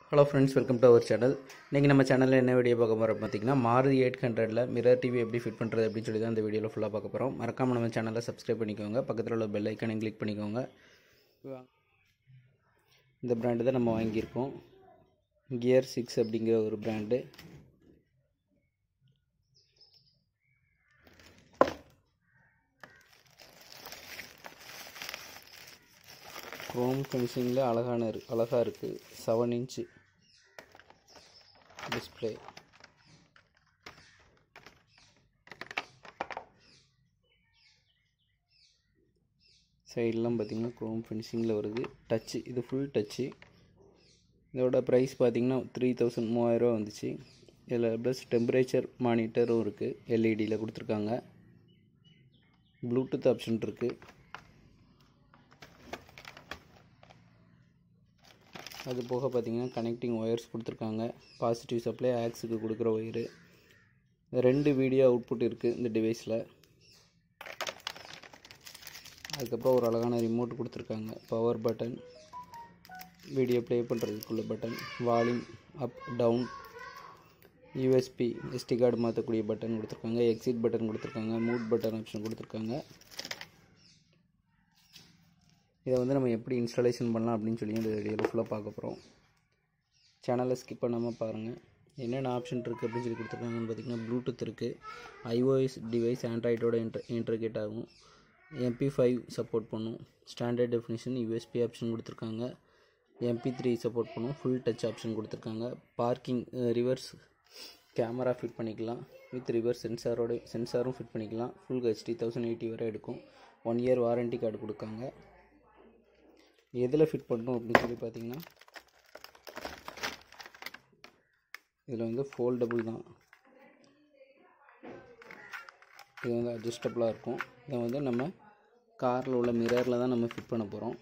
hello friends welcome to our channel இன்றைக்கி நம்ம சேனலில் என்ன வீடியோ பார்க்க போகிறோம் பார்த்தீங்கன்னா மாருதி எயிட் ஹண்ட்ரடில் மிரர் டிவி எப்படி ஃபிட் பண்ணுறது அப்படின்னு சொல்லி தான் இந்த வீடியோவில் ஃபுல்லாக பார்க்க போகிறோம் மறக்காமல் நம்ம சேனலை சப்ஸ்கிரைப் பண்ணிக்கோங்க பக்கத்தில் உள்ள பெல் ஐக்கனையும் கிளிக் பண்ணிக்கோங்க இந்த பிராண்டு தான் நம்ம வாங்கியிருக்கோம் கியர் சிக்ஸ் அப்படிங்கிற ஒரு பிராண்டு க்ரோம் ஃபினிஷிங்கில் அழகான இரு அழகாக இருக்குது செவன் இன்ச்சு டிஸ்பிளே சைடெலாம் பார்த்திங்கன்னா க்ரோம் ஃபினிஷிங்கில் வருது டச்சு இது ஃபுல் டச்சு இதோட ப்ரைஸ் பார்த்திங்கன்னா த்ரீ தௌசண்ட் மூவாயிரரூவா வந்துச்சு இதில் ப்ளஸ் டெம்பரேச்சர் மானிட்டரும் இருக்குது எல்இடியில் கொடுத்துருக்காங்க ப்ளூடூத் ஆப்ஷன் இருக்குது அது போக பார்த்தீங்கன்னா கனெக்டிங் ஒயர்ஸ் கொடுத்துருக்காங்க பாசிட்டிவ் சப்ளை ஆக்ஸுக்கு கொடுக்குற ஒயரு ரெண்டு வீடியோ அவுட்புட் இருக்குது இந்த டிவைஸில் அதுக்கப்புறம் ஒரு அழகான ரிமோட் கொடுத்துருக்காங்க பவர் பட்டன் வீடியோ ப்ளே பண்ணுறதுக்குள்ள button volume up down USB SD card மாற்றக்கூடிய பட்டன் கொடுத்துருக்காங்க எக்ஸிட் பட்டன் கொடுத்துருக்காங்க மூட் பட்டன் ஆப்ஷன் கொடுத்துருக்காங்க இதை வந்து நம்ம எப்படி இன்ஸ்டாலேஷன் பண்ணலாம் அப்படின்னு சொல்லி இந்த வீடியோவில் ஃபுல்லாக பார்க்க போகிறோம் சேனலை ஸ்கிப் பண்ணாமல் பாருங்கள் என்னென்ன ஆப்ஷன் இருக்குது அப்படின்னு சொல்லி கொடுத்துருக்காங்கன்னு பார்த்தீங்கன்னா ப்ளூடூத் இருக்குது ஐஓஎஸ் டிவைஸ் ஆண்ட்ராய்டோட இன்டர் இன்டர்கேட் ஆகும் எம்பி ஃபைவ் சப்போர்ட் பண்ணும் ஸ்டாண்டர்ட் டெஃபினிஷன் யூஎஸ்பி ஆப்ஷன் கொடுத்துருக்காங்க எம்பி த்ரீ சப்போர்ட் பண்ணும் ஃபுல் டச் ஆப்ஷன் கொடுத்துருக்காங்க பார்க்கிங் ரிவர்ஸ் கேமரா ஃபிட் பண்ணிக்கலாம் வித் ரிவர்ஸ் சென்சாரோட சென்சாரும் ஃபிட் பண்ணிக்கலாம் ஃபுல் ஹெச்டி தௌசண்ட் எயிட்டி வரை எடுக்கும் ஒன் இயர் வாரண்டி கார்டு கொடுக்காங்க எதில் ஃபிட் பண்ணணும் அப்படின்னு சொல்லி பார்த்தீங்கன்னா இதில் வந்து ஃபோல்டபுள் தான் இது வந்து அட்ஜஸ்டபுளாக இருக்கும் இதை வந்து நம்ம காரில் உள்ள மிரரில் தான் நம்ம ஃபிட் பண்ண போகிறோம்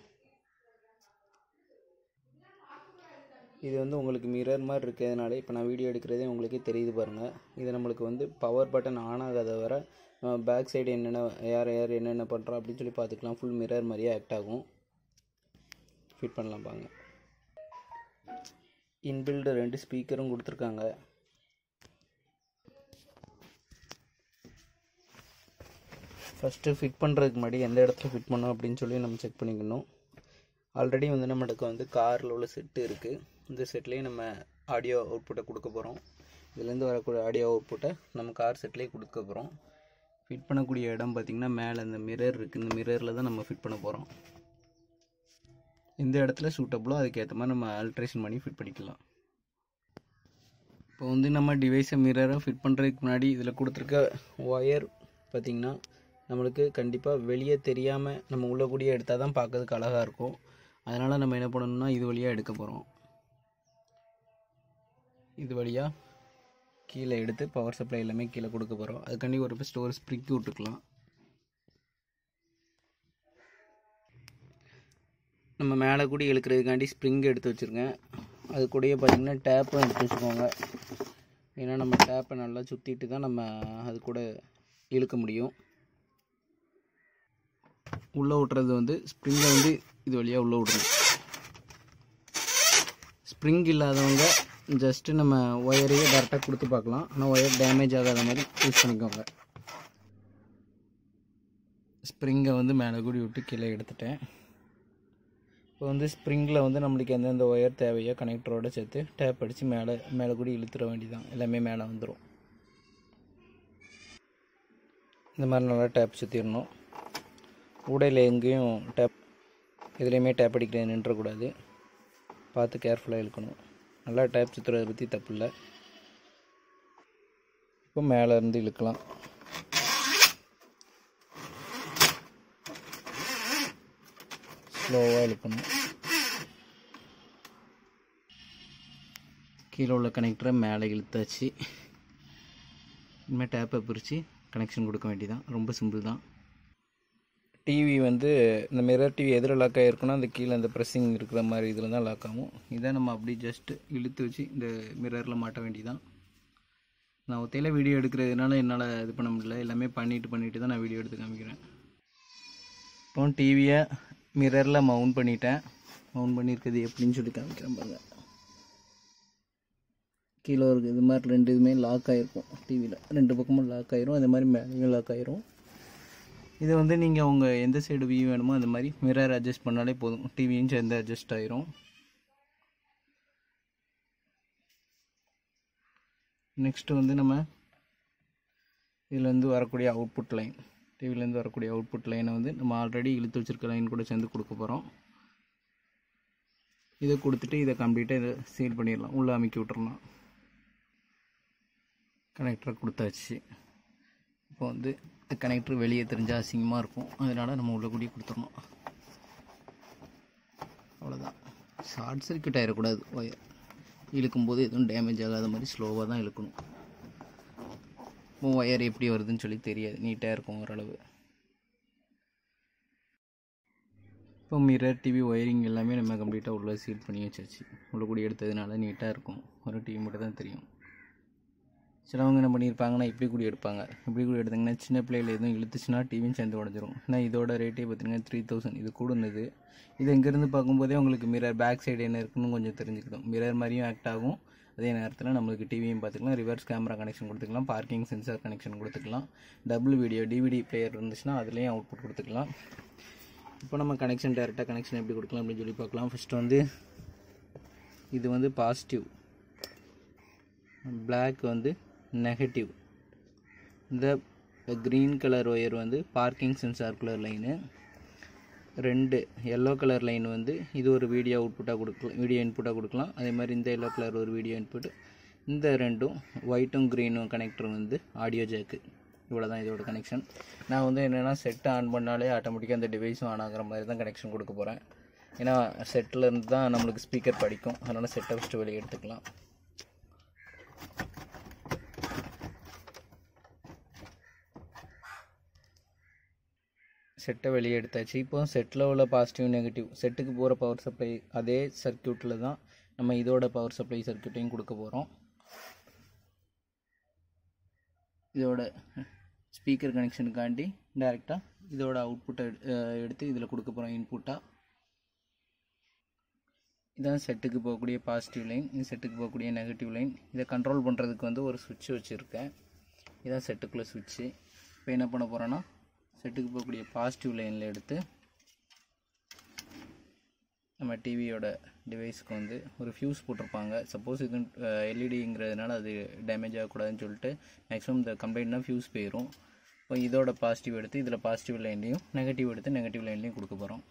இது வந்து உங்களுக்கு மிரர் மாதிரி இருக்கிறதுனால இப்போ நான் வீடியோ எடுக்கிறதே உங்களுக்கே தெரியுது பாருங்கள் இது நம்மளுக்கு வந்து பவர் பட்டன் ஆன் ஆகாத வர பேக் சைடு என்னென்ன யார் யார் என்னென்ன பண்ணுறோம் அப்படின்னு சொல்லி பார்த்துக்கலாம் ஃபுல் மிரர் மாதிரியே ஆக்ட் ஆகும் ஃபிட் பண்ணலாம் பாங்க இன்பில்டு ரெண்டு ஸ்பீக்கரும் கொடுத்துருக்காங்க ஃபஸ்ட்டு ஃபிட் பண்ணுறதுக்கு முன்னாடி எந்த இடத்துல ஃபிட் பண்ணோம் அப்படின்னு சொல்லி நம்ம செக் பண்ணிக்கணும் ஆல்ரெடி வந்து நம்மளுக்கு வந்து காரில் உள்ள செட்டு இருக்குது இந்த செட்லேயே நம்ம ஆடியோ அவுட்புட்டை கொடுக்க போகிறோம் இதுலேருந்து வரக்கூடிய ஆடியோ அவுட்புட்டை நம்ம கார் செட்லேயே கொடுக்க போகிறோம் ஃபிட் பண்ணக்கூடிய இடம் பார்த்திங்கன்னா மேலே இந்த மிரர் இருக்குது இந்த மிரரில் தான் நம்ம ஃபிட் பண்ண போகிறோம் எந்த இடத்துல சூட்டபுளோ அதுக்கேற்ற மாதிரி நம்ம ஆல்ட்ரேஷன் பண்ணி ஃபிட் பண்ணிக்கலாம் இப்போ வந்து நம்ம டிவைஸை மிரரை ஃபிட் பண்ணுறதுக்கு முன்னாடி இதில் கொடுத்துருக்க ஒயர் பார்த்திங்கன்னா நம்மளுக்கு கண்டிப்பாக வெளியே தெரியாமல் நம்ம உள்ள கூடிய எடுத்தால் தான் பார்க்கறதுக்கு அழகாக இருக்கும் அதனால் நம்ம என்ன பண்ணணும்னா இது வழியாக எடுக்க போகிறோம் இது வழியாக கீழே எடுத்து பவர் சப்ளை எல்லாமே கீழே கொடுக்க போகிறோம் அதுக்காண்டி ஒரு ஃபஸ்ட்டு ஒரு ஸ்ப்ரிக் விட்டுக்கலாம் நம்ம மேலே கூட இழுக்கிறதுக்காண்டி ஸ்ப்ரிங் எடுத்து வச்சுருக்கேன் அது கூடயே பார்த்திங்கன்னா டேப்பும் எடுத்து வச்சுக்கோங்க ஏன்னா நம்ம டேப்பை நல்லா சுற்றிட்டு தான் நம்ம அது கூட இழுக்க முடியும் உள்ளே விட்றது வந்து ஸ்ப்ரிங்கை வந்து இது வழியாக உள்ளே விட்றணும் ஸ்ப்ரிங் இல்லாதவங்க ஜஸ்ட்டு நம்ம ஒயரையே டேரெக்டாக கொடுத்து பார்க்கலாம் ஆனால் ஒயர் டேமேஜ் ஆகாத மாதிரி யூஸ் பண்ணிக்கோங்க ஸ்ப்ரிங்கை வந்து மேலே கூடி விட்டு கீழே எடுத்துட்டேன் இப்போ வந்து ஸ்ப்ரிங்கில் வந்து நம்மளுக்கு எந்தெந்த ஒயர் தேவையோ கனெக்டரோடு சேர்த்து டேப் அடித்து மேலே மேலே கூட இழுத்துற வேண்டியதான் எல்லாமே மேலே வந்துடும் இந்த மாதிரி நல்லா டேப் சுற்றிடணும் உடையில் எங்கேயும் டேப் எதுலேயுமே டேப் அடிக்கிறது நின்றக்கூடாது பார்த்து கேர்ஃபுல்லாக இழுக்கணும் நல்லா டேப் சுற்றுறதை பற்றி தப்பு இல்லை இப்போ மேலே இருந்து இழுக்கலாம் ஸ்லோவாக இழுக்கணும் கீழே உள்ள கனெக்டரை மேலே இழுத்தாச்சு இனிமேல் டேப்பை பிரித்து கனெக்ஷன் கொடுக்க வேண்டியதான் ரொம்ப சிம்பிள் தான் டிவி வந்து இந்த மிரர் டிவி எதில் லாக் ஆகிருக்குன்னா அந்த கீழே அந்த ப்ரெஸ்ஸிங் இருக்கிற மாதிரி இதில் தான் லாக் ஆகும் இதை நம்ம அப்படி ஜஸ்ட்டு இழுத்து வச்சு இந்த மிரரில் மாட்ட வேண்டியதான் நான் ஒத்தையில் வீடியோ எடுக்கிறதுனால என்னால் இது பண்ண முடியல எல்லாமே பண்ணிவிட்டு பண்ணிவிட்டு தான் நான் வீடியோ எடுத்து காமிக்கிறேன் இப்போ டிவியை மிரரில் மவுண்ட் பண்ணிட்டேன் மவுண்ட் பண்ணியிருக்கிறது எப்படின்னு சொல்லி காமிக்கிறேன் பாருங்க கீழே ஒரு இது மாதிரி ரெண்டு இதுவுமே லாக் ஆகிருக்கும் டிவியில் ரெண்டு பக்கமும் லாக் ஆயிரும் அதே மாதிரி மேலேயும் லாக் ஆயிரும் இது வந்து நீங்கள் உங்கள் எந்த சைடு வியூ வேணுமோ அந்த மாதிரி மிரர் அட்ஜஸ்ட் பண்ணாலே போதும் டிவியும் சேர்ந்து அட்ஜஸ்ட் ஆயிரும் நெக்ஸ்ட்டு வந்து நம்ம இதுலேருந்து வரக்கூடிய அவுட்புட் லைன் டிவிலேருந்து வரக்கூடிய அவுட்புட் லைனை வந்து நம்ம ஆல்ரெடி இழுத்து வச்சிருக்க லைன் கூட சேர்ந்து கொடுக்க போகிறோம் இதை கொடுத்துட்டு இதை கம்ப்ளீட்டாக இதை சீல் பண்ணிடலாம் உள்ளே அமைக்கி விட்டுறலாம் கனெக்டரை கொடுத்தாச்சு இப்போ வந்து இந்த கனெக்டர் வெளியே தெரிஞ்சால் அசிங்கமாக இருக்கும் அதனால் நம்ம உள்ள கூடிய கொடுத்துடணும் அவ்வளோதான் ஷார்ட் சர்க்கியூட் ஆகிடக்கூடாது ஒயர் இழுக்கும்போது எதுவும் டேமேஜ் ஆகாத மாதிரி ஸ்லோவாக தான் இழுக்கணும் இப்போ ஒயர் எப்படி வருதுன்னு சொல்லி தெரியாது நீட்டாக இருக்கும் ஓரளவு இப்போ மிரர் டிவி ஒயரிங் எல்லாமே நம்ம கம்ப்ளீட்டாக உள்ளே சீல் பண்ணி வச்சாச்சு உள்ள கூடி எடுத்ததுனால நீட்டாக இருக்கும் ஒரு டிவி மட்டும் தான் தெரியும் சிலவங்க என்ன பண்ணியிருப்பாங்கன்னா இப்படி கூடி எடுப்பாங்க இப்படி கூடி எடுத்தாங்கன்னா சின்ன பிள்ளைகள் எதுவும் இழுத்துச்சுன்னா டிவியும் சேர்ந்து உடஞ்சிரும் ஏன்னா இதோட ரேட்டே பார்த்தீங்கன்னா த்ரீ தௌசண்ட் இது கூடுனது இது இங்கேருந்து பார்க்கும்போதே உங்களுக்கு மிரர் பேக் சைடு என்ன இருக்குன்னு கொஞ்சம் தெரிஞ்சுக்கிடும் மிரர் மாதிரியும் ஆக்ட் ஆகும் அதே நேரத்தில் நம்மளுக்கு டிவியும் பார்த்துக்கலாம் ரிவர்ஸ் கேமரா கனெக்ஷன் கொடுத்துக்கலாம் பார்க்கிங் சென்சார் கனெக்ஷன் கொடுத்துக்கலாம் டபுள் வீடியோ டிவிடி பிளேயர் இருந்துச்சுன்னா அதுலேயும் அவுட்புட் கொடுத்துக்கலாம் இப்போ நம்ம கனெக்ஷன் டேரெக்டாக கனெக்ஷன் எப்படி கொடுக்கலாம் அப்படின்னு சொல்லி பார்க்கலாம் ஃபஸ்ட்டு வந்து இது வந்து பாசிட்டிவ் பிளாக் வந்து நெகட்டிவ் இந்த க்ரீன் கலர் ஒயர் வந்து பார்க்கிங் சென்சார்குலர் லைனு ரெண்டு எல்லோ கலர் லைன் வந்து இது ஒரு வீடியோ அவுட்புட்டாக கொடுக்கலாம் வீடியோ இன்புட்டாக கொடுக்கலாம் அதே மாதிரி இந்த எல்லோ கலர் ஒரு வீடியோ இன்புட் இந்த ரெண்டும் ஒயிட்டும் க்ரீனும் கனெக்டர் வந்து ஆடியோ ஜேக்கு இவ்வளோ தான் இதோட கனெக்ஷன் நான் வந்து என்னென்னா செட்டை ஆன் பண்ணாலே ஆட்டோமேட்டிக்காக அந்த டிவைஸும் ஆன் ஆகிற மாதிரி தான் கனெக்ஷன் கொடுக்க போகிறேன் ஏன்னா செட்டில் இருந்து தான் நம்மளுக்கு ஸ்பீக்கர் படிக்கும் அதனால் செட்டை ஃபஸ்ட்டு வெளியே எடுத்துக்கலாம் செட்டை வெளியே எடுத்தாச்சு இப்போ செட்டில் உள்ள பாசிட்டிவ் நெகட்டிவ் செட்டுக்கு போகிற பவர் சப்ளை அதே சர்க்கியூட்டில் தான் நம்ம இதோட பவர் சப்ளை சர்க்கியூட்டையும் கொடுக்க போகிறோம் இதோட ஸ்பீக்கர் கனெக்ஷனுக்காண்டி டேரெக்டாக இதோட அவுட்புட்டை எடுத்து இதில் கொடுக்க போகிறோம் இன்புட்டாக இதான் செட்டுக்கு போகக்கூடிய பாசிட்டிவ் லைன் இது செட்டுக்கு போகக்கூடிய நெகட்டிவ் லைன் இதை கண்ட்ரோல் பண்ணுறதுக்கு வந்து ஒரு சுவிட்ச் வச்சுருக்கேன் இதான் செட்டுக்குள்ளே சுவிட்சு இப்போ என்ன பண்ண போகிறோன்னா செட்டுக்கு போகக்கூடிய பாசிட்டிவ் லைனில் எடுத்து நம்ம டிவியோட டிவைஸ்க்கு வந்து ஒரு ஃபியூஸ் போட்டிருப்பாங்க சப்போஸ் இது எல்இடிங்கிறதுனால அது டேமேஜ் ஆகக்கூடாதுன்னு சொல்லிட்டு மேக்ஸிமம் இந்த கம்ப்ளைண்ட்னா ஃபியூஸ் போயிடும் இப்போ இதோட பாசிட்டிவ் எடுத்து இதில் பாசிட்டிவ் லைன்லேயும் நெகட்டிவ் எடுத்து நெகட்டிவ் லைன்லேயும் கொடுக்க போகிறோம்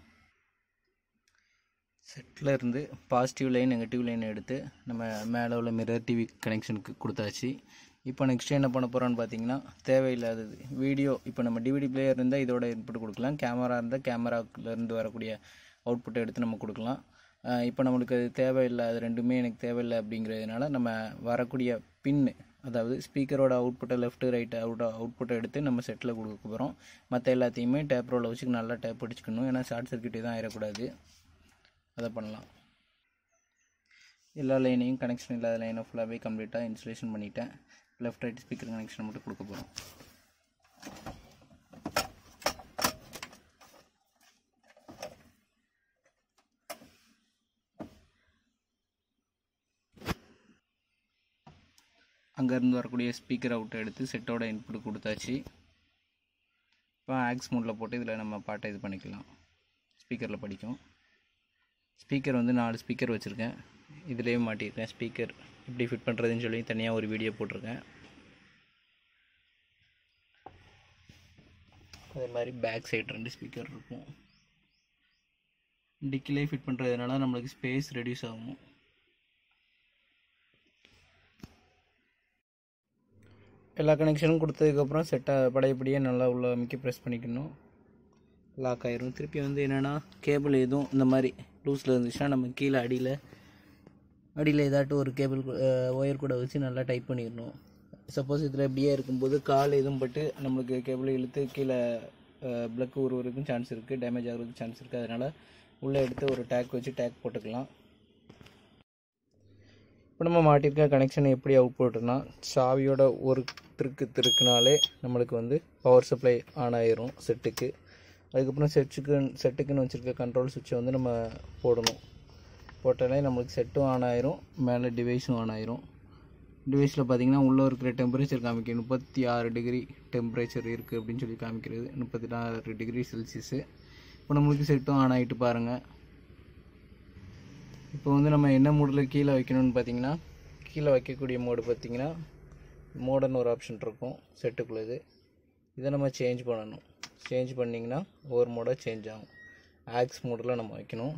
செட்டில் இருந்து பாசிட்டிவ் லைன் நெகட்டிவ் லைன் எடுத்து நம்ம மேலே உள்ள மிரர் டிவி கனெக்ஷனுக்கு கொடுத்தாச்சு இப்போ நெக்ஸ்ட் என்ன பண்ண போகிறோன்னு பார்த்தீங்கன்னா தேவையில்லாதது வீடியோ இப்போ நம்ம டிவிடி பிளேயர் இருந்தால் இதோட இன்புட் கொடுக்கலாம் கேமரா இருந்தால் கேமராலேருந்து வரக்கூடிய அவுட்புட்டை எடுத்து நம்ம கொடுக்கலாம் இப்போ நம்மளுக்கு அது தேவையில்லை அது ரெண்டுமே எனக்கு தேவையில்லை அப்படிங்கிறதுனால நம்ம வரக்கூடிய பின்னு அதாவது ஸ்பீக்கரோட அவுட்புட்டை லெஃப்ட் ரைட்டு அவுட் அவுட்புட்டை எடுத்து நம்ம செட்டில் கொடுக்க போகிறோம் மற்ற எல்லாத்தையுமே டேப் ரோவில் வச்சு நல்லா டேப் அடிச்சுக்கணும் ஏன்னா ஷார்ட் சர்க்கியூட் எதுவும் ஆயிடக்கூடாது அதை பண்ணலாம் எல்லா லைனையும் கனெக்ஷன் இல்லாத லைனை ஃபுல்லாகவே கம்ப்ளீட்டாக இன்ஸ்டலேஷன் பண்ணிட்டேன் லெஃப்ட் ரைட் ஸ்பீக்கர் கனெக்ஷன் மட்டும் கொடுக்க போகிறோம் அங்கேருந்து வரக்கூடிய ஸ்பீக்கர் அவுட்டை எடுத்து செட்டோட இன்புட் கொடுத்தாச்சு இப்போ ஆக்ஸ் மோடில் போட்டு இதில் நம்ம பாட்டை இது பண்ணிக்கலாம் ஸ்பீக்கரில் படிக்கும் ஸ்பீக்கர் வந்து நாலு ஸ்பீக்கர் வச்சுருக்கேன் இதிலேயே மாட்டியிருக்கேன் ஸ்பீக்கர் எப்படி ஃபிட் பண்ணுறதுன்னு சொல்லி தனியாக ஒரு வீடியோ போட்டிருக்கேன் அதே மாதிரி பேக் சைடு ரெண்டு ஸ்பீக்கர் இருக்கும் டிக்கிலே ஃபிட் பண்ணுறதுனால நம்மளுக்கு ஸ்பேஸ் ரெடியூஸ் ஆகும் எல்லா கனெக்ஷனும் கொடுத்ததுக்கப்புறம் செட்டை படையப்படியே நல்லா உள்ள அமைக்க ப்ரெஸ் பண்ணிக்கணும் லாக் ஆயிரும் திருப்பி வந்து என்னென்னா கேபிள் எதுவும் இந்த மாதிரி லூஸில் இருந்துச்சுன்னா நம்ம கீழே அடியில் அடியில் ஏதாட்டும் ஒரு கேபிள் ஒயர் கூட வச்சு நல்லா டைப் பண்ணிடணும் சப்போஸ் இதில் இப்படியே இருக்கும்போது கால் எதுவும் பட்டு நம்மளுக்கு கேபிள் இழுத்து கீழே ப்ளக் உருவதுக்கும் சான்ஸ் இருக்குது டேமேஜ் ஆகிறதுக்கு சான்ஸ் இருக்குது அதனால் உள்ளே எடுத்து ஒரு டேக் வச்சு டேக் போட்டுக்கலாம் இப்போ நம்ம மாட்டிருக்க கனெக்ஷன் எப்படி அவுட் போட்டுனா சாவியோட ஒரு திருக்கு திருக்குனாலே நம்மளுக்கு வந்து பவர் சப்ளை ஆன் ஆயிரும் செட்டுக்கு அதுக்கப்புறம் செட்டுக்கு செட்டுக்குன்னு வச்சுருக்க கண்ட்ரோல் சுவிட்சை வந்து நம்ம போடணும் போட்டாலே நம்மளுக்கு செட்டும் ஆன் ஆயிரும் மேலே டிவைஸும் ஆன் ஆயிரும் டிவைஸில் பார்த்தீங்கன்னா உள்ளே இருக்கிற டெம்பரேச்சர் காமிக்க முப்பத்தி ஆறு டிகிரி டெம்பரேச்சர் இருக்குது அப்படின்னு சொல்லி காமிக்கிறது முப்பத்தி ஆறு டிகிரி செல்சியஸு இப்போ நம்மளுக்கு செட்டும் ஆன் ஆகிட்டு பாருங்கள் இப்போ வந்து நம்ம என்ன மோடில் கீழே வைக்கணும்னு பார்த்தீங்கன்னா கீழே வைக்கக்கூடிய மோடு பார்த்தீங்கன்னா மோடுன்னு ஒரு ஆப்ஷன் இருக்கும் செட்டுக்குள்ளது இதை நம்ம சேஞ்ச் பண்ணணும் சேஞ்ச் பண்ணிங்கன்னா ஒவ்வொரு மோடாக சேஞ்ச் ஆகும் ஆக்ஸ் மோடில் நம்ம வைக்கணும்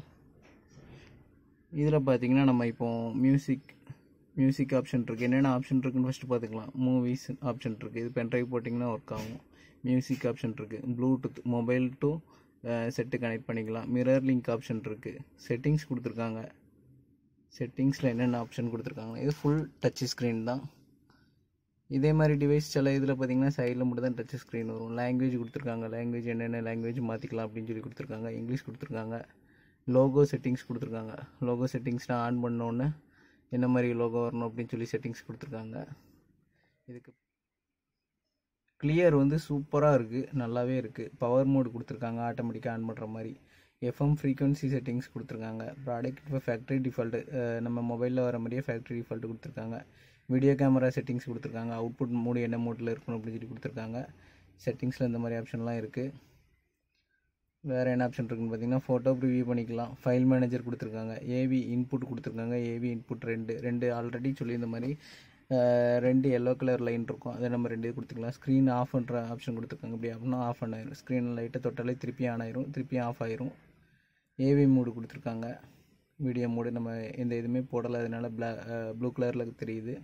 இதில் பார்த்தீங்கன்னா நம்ம இப்போ மியூசிக் மியூசிக் ஆப்ஷன் இருக்குது என்னென்ன ஆப்ஷன் இருக்குன்னு ஃபஸ்ட்டு பார்த்துக்கலாம் மூவிஸ் ஆப்ஷன் இருக்குது இது பென்ட்ரைவ் போட்டிங்கன்னா ஒர்க் ஆகும் மியூசிக் ஆப்ஷன் இருக்குது Bluetooth mobile to set connect பண்ணிக்கலாம் மிரர் லிங்க் ஆப்ஷன் இருக்குது செட்டிங்ஸ் கொடுத்துருக்காங்க செட்டிங்ஸில் என்னென்ன ஆப்ஷன் கொடுத்துருக்காங்க இது ஃபுல் டச் ஸ்க்ரீன் தான் இதே மாதிரி டிவைஸ் சில இதில் பார்த்தீங்கன்னா சைடில் மட்டும் தான் டச் ஸ்க்ரீன் வரும் லாங்குவேஜ் கொடுத்துருக்காங்க லாங்குவேஜ் என்னென்ன லாங்குவேஜ் மாற்றிக்கலாம் அப்படின்னு சொல்லி கொடுத்துருக்காங்க இங்கிலீஷ் கொடுத்துருக்காங்க லோகோ செட்டிங்ஸ் கொடுத்துருக்காங்க லோகோ செட்டிங்ஸ்னால் ஆன் பண்ணோன்னே என்ன மாதிரி லோகோ வரணும் அப்படின்னு சொல்லி செட்டிங்ஸ் கொடுத்துருக்காங்க இதுக்கு கிளியர் வந்து சூப்பராக இருக்குது நல்லாவே இருக்குது பவர் மோடு கொடுத்துருக்காங்க ஆட்டோமேட்டிக்காக ஆன் பண்ணுற மாதிரி எஃப்எம் ஃப்ரீக்வன்சி செட்டிங்ஸ் கொடுத்துருக்காங்க ப்ராடக்ட் இப்போ ஃபேக்ட்ரி டிஃபால்ட்டு நம்ம மொபைலில் வர மாதிரியே ஃபேக்ட்ரி டிஃபால்ட்டு கொடுத்துருக்காங்க வீடியோ கேமரா செட்டிங்ஸ் கொடுத்துருக்காங்க அவுட்புட் மூடு என்ன மோட்டில் இருக்கணும் அப்படின்னு சொல்லி கொடுத்துருக்காங்க செட்டிங்ஸில் இந்த மாதிரி ஆப்ஷன்லாம் இருக்குது வேறு என்ன ஆப்ஷன் இருக்குன்னு பார்த்தீங்கன்னா ஃபோட்டோ ப்ரிவியூ பண்ணிக்கலாம் ஃபைல் மேனேஜர் கொடுத்துருக்காங்க ஏவி இன்புட் கொடுத்துருக்காங்க ஏவி இன்புட் ரெண்டு ரெண்டு ஆல்ரெடி சொல்லி இந்த மாதிரி ரெண்டு எல்லோ கலர் லைன் இருக்கும் அதை நம்ம ரெண்டு கொடுத்துக்கலாம் ஸ்க்ரீன் ஆஃப் பண்ணுற ஆப்ஷன் கொடுத்துருக்காங்க இப்படி அப்படின்னா ஆஃப் ஆன் ஆயிரும் ஸ்க்ரீன் லைட்டை தொட்டாலே திருப்பி ஆன் ஆயிரும் திருப்பி ஆஃப் ஆயிரும் ஏவி மூடு கொடுத்துருக்காங்க வீடியோ மூடு நம்ம எந்த இதுவுமே போடலை அதனால பிளா ப்ளூ கலரில் தெரியுது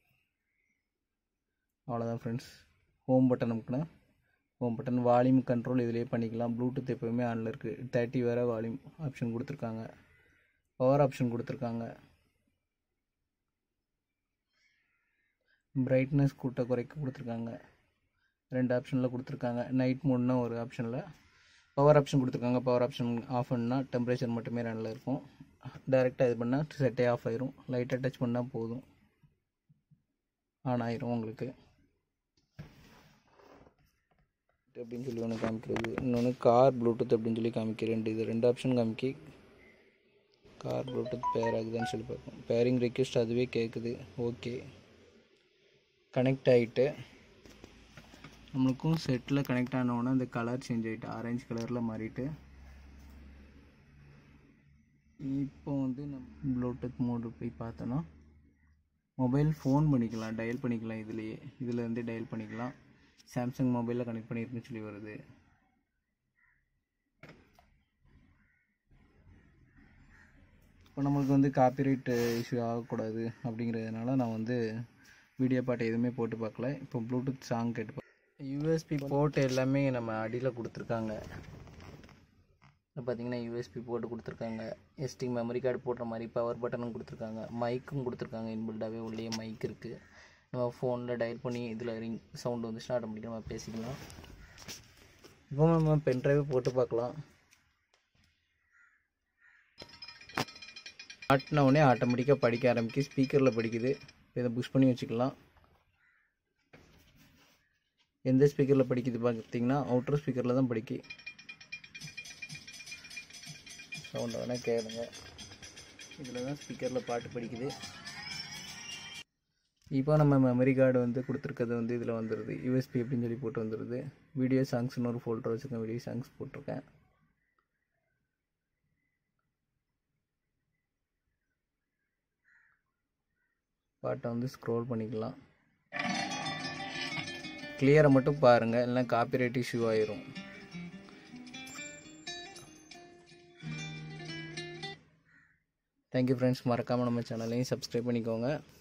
அவ்வளோதான் ஃப்ரெண்ட்ஸ் ஹோம் பட்டன் நமக்குன்னா ஹோம் பட்டன் வால்யூம் கண்ட்ரோல் இதிலே பண்ணிக்கலாம் ப்ளூடூத் எப்போவுமே ஆனில் இருக்குது தேர்ட்டி வேறு வால்யூம் ஆப்ஷன் கொடுத்துருக்காங்க பவர் ஆப்ஷன் கொடுத்துருக்காங்க பிரைட்னஸ் கூட்ட குறைக்க கொடுத்துருக்காங்க ரெண்டு ஆப்ஷனில் கொடுத்துருக்காங்க நைட் மோட்னா ஒரு ஆப்ஷனில் பவர் ஆப்ஷன் கொடுத்துருக்காங்க பவர் ஆப்ஷன் ஆஃப் பண்ணால் டெம்பரேச்சர் மட்டுமே ரனில் இருக்கும் டைரெக்டாக இது பண்ணால் செட்டே ஆஃப் ஆயிரும் லைட்டாக டச் பண்ணால் போதும் ஆன் ஆயிரும் உங்களுக்கு அப்படின்னு சொல்லி ஒன்று காமிக்கிறது இன்னொன்று கார் ப்ளூடூத் அப்படின்னு சொல்லி காமிக்க ரெண்டு இது ரெண்டு ஆப்ஷன் காமிக்கி கார் ப்ளூடூத் பேர் ஆகுதுன்னு சொல்லி பார்ப்போம் பேரிங் ரெக்வெஸ்ட் அதுவே கேட்குது ஓகே கனெக்ட் ஆகிட்டு நம்மளுக்கும் செட்டில் கனெக்ட் ஆனவுடனே அந்த கலர் சேஞ்ச் ஆகிட்டு ஆரஞ்சு கலரில் மாறிட்டு இப்போ வந்து நம்ம ப்ளூடூத் மோடு போய் பார்த்தோன்னா மொபைல் ஃபோன் பண்ணிக்கலாம் டயல் பண்ணிக்கலாம் இதுலேயே இதில் இருந்து டயல் பண்ணிக்கலாம் சாம்சங் மொபைலில் கனெக்ட் பண்ணியிருக்குன்னு சொல்லி வருது இப்போ நம்மளுக்கு வந்து காப்பிரைட் இஷ்யூ ஆகக்கூடாது அப்படிங்கிறதுனால நான் வந்து வீடியோ பாட்டு எதுவுமே போட்டு பார்க்கல இப்போ ப்ளூடூத் சாங் கேட்டு பார்க்க யூஎஸ்பி போர்ட் எல்லாமே நம்ம அடியில் கொடுத்துருக்காங்க பார்த்தீங்கன்னா யூஎஸ்பி போட்டு கொடுத்துருக்காங்க எஸ்டி மெமரி கார்டு போடுற மாதிரி பவர் பட்டனும் கொடுத்துருக்காங்க மைக்கும் கொடுத்துருக்காங்க இன்பில்டாகவே உள்ளே மைக் இருக்குது நம்ம ஃபோனில் டயல் பண்ணி இதில் ரிங் சவுண்டு வந்துச்சுன்னா ஆட்டோமேட்டிக்காக நம்ம பேசிக்கலாம் இப்போ நம்ம பென் ட்ரைவ் போட்டு பார்க்கலாம் மாட்டின உடனே ஆட்டோமேட்டிக்காக படிக்க ஆரம்பிக்கு ஸ்பீக்கரில் படிக்குது இதை புஷ் பண்ணி வச்சுக்கலாம் எந்த ஸ்பீக்கரில் படிக்குது பார்த்தீங்கன்னா அவுட்டர் ஸ்பீக்கரில் தான் படிக்கு சவுண்ட் வேணால் கேளுங்க இதில் தான் ஸ்பீக்கரில் பாட்டு படிக்குது இப்போ நம்ம மெமரி கார்டு வந்து கொடுத்துருக்கிறது வந்து இதில் வந்துடுது யூஎஸ்பி அப்படின்னு சொல்லி போட்டு வந்துடுது வீடியோ சாங்ஸ்னு ஒரு ஃபோல்டர் வச்சுருக்கேன் வீடியோ சாங்ஸ் போட்டிருக்கேன் பாட்டை வந்து ஸ்க்ரோல் பண்ணிக்கலாம் கிளியரை மட்டும் பாருங்கள் இல்லைனா காப்பிரைட் இஷ்யூ ஆயிரும் தேங்க்யூ ஃப்ரெண்ட்ஸ் மறக்காமல் நம்ம சேனலையும் சப்ஸ்கிரைப் பண்ணிக்கோங்க